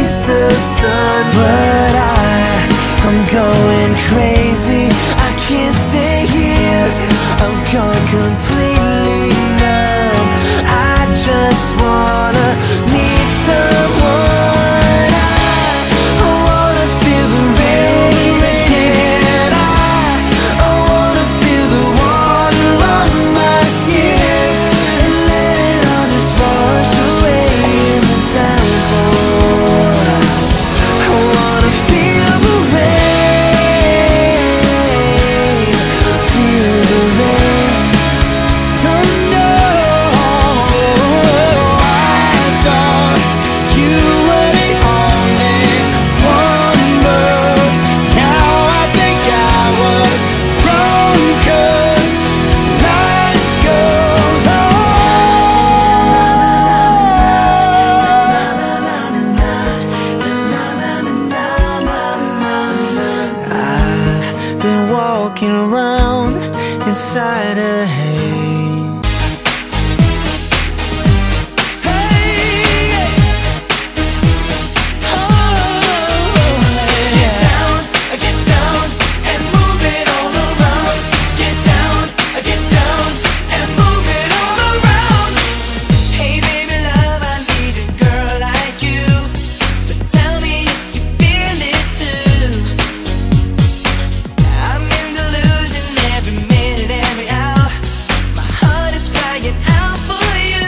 face the sun. But I, I'm going crazy. I can't stay here. I've gone completely numb. I just wanna meet someone. I, I wanna feel the rain again. I, I wanna feel the water on my skin and let it all just wash away in the downpour. I wanna feel the rain, feel the rain. Oh no, I thought you were the only one, but now I think I was wrong 'cause life goes on. I've been walking around inside a haze. Hey, Get down, get down, and move it all around. Get down, get down, and move it all around. Hey baby love, I need a girl like you. But tell me if you feel it too. I'm in delusion every minute, every hour. My heart is crying out for you.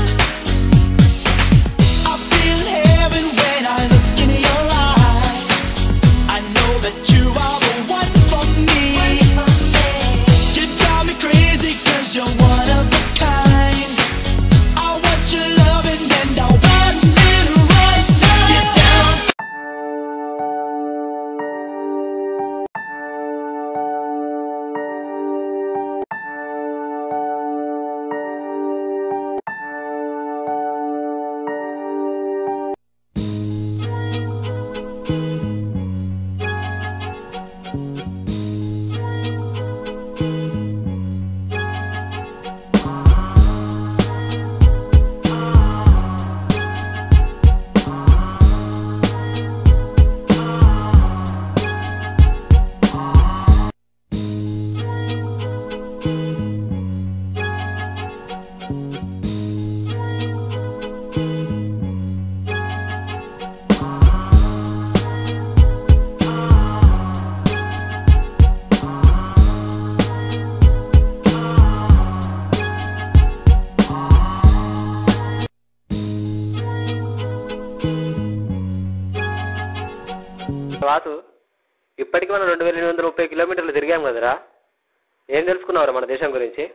I feel heaven when I look into your eyes. I know that you are the one for me. You drive me crazy 'cause you're one of a kind. I want your loving and I want it right now. Get down. Vasu ఇప్పటికి మనం రెండు వేల ఎనిమిది వందల ముప్పై కిలోమీటర్లు తిరిగాం కదరా ఏం తెలుసుకున్నావురా మన దేశం గురించి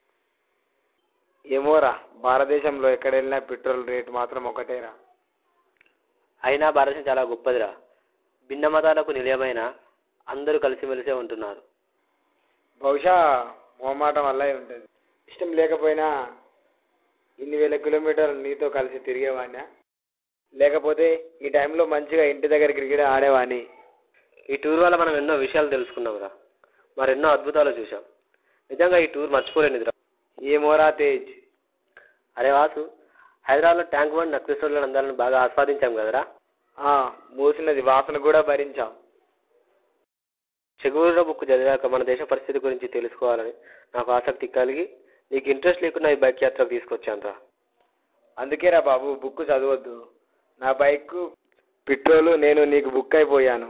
ఏమోరా భారతదేశంలో ఎక్కడ వెళ్ళినా పెట్రోల్ రేట్ మాత్రం ఒకటేరా అయినా భారతదేశం చాలా గొప్పదిరా భిన్న మతాలకు నిలయమైన అందరూ కలిసిమెలిసే ఉంటున్నారు బహుశా మొహమాటం వల్ల అయి ఉంటుంది ఇష్టం లేకపోయినా ఇన్ని వేల కిలోమీటర్లు నీతో కలిసి తిరిగేవాడినా లేకపోతే ఈ టైంలో మంచిగా ఇంటి దగ్గర క్రికెట్ ఆడేవాడిని ఈ టూర్ వల్ల మనం ఎన్నో విషయాలు తెలుసుకున్నాంరా మరెన్నో అద్భుతాలు చూసాం నిజంగా ఈ టూర్ మర్చిపోలేనిదిరా ఏమోరా తేజ్ అరే వాసు హైదరాబాద్లో ట్యాంక్ బండ్ నక్రేశ్వర్ల అందాలను బాగా ఆస్వాదించాం కదరా ఆ, మూసినది వాసన కూడా భరించాం చెగువులో బుక్ చదివాక మన దేశ పరిస్థితి గురించి తెలుసుకోవాలని నాకు ఆసక్తి కలిగి నీకు ఇంట్రెస్ట్ లేకుండా ఈ బైక్ యాత్ర తీసుకొచ్చాను రా అందుకేరా బాబు బుక్ చదవద్దు నా బైక్ పెట్రోలు నేను నీకు బుక్ అయిపోయాను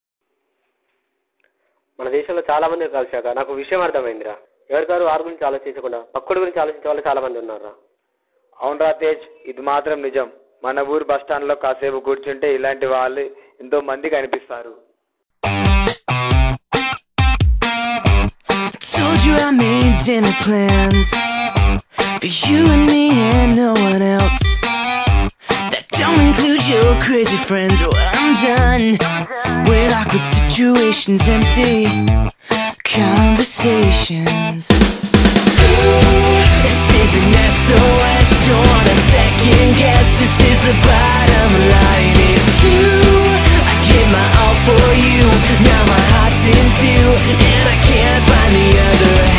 మన దేశంలో చాలా మంది కలిశాక నాకు విషయం అర్థమైందిరా ఎవరికారు వారి గురించి ఆలోచించకుండా పక్కుడు గురించి ఆలోచించే వాళ్ళు చాలా మంది ఉన్నారా అవునరా తేజ్ ఇది మాత్రం నిజం మన ఊరు బస్ స్టాండ్ లో కాసేపు కూర్చుంటే ఇలాంటి వాళ్ళు ఎంతో మంది కనిపిస్తారు Told you I made dinner plans for you and me and no one else. That don't include your crazy friends. Oh, I'm done with awkward situations, empty conversations. This is an SOS, don't want a second guess. This is the bottom line. It's true. I give my all for you. Now my heart's in two, and I can't find the other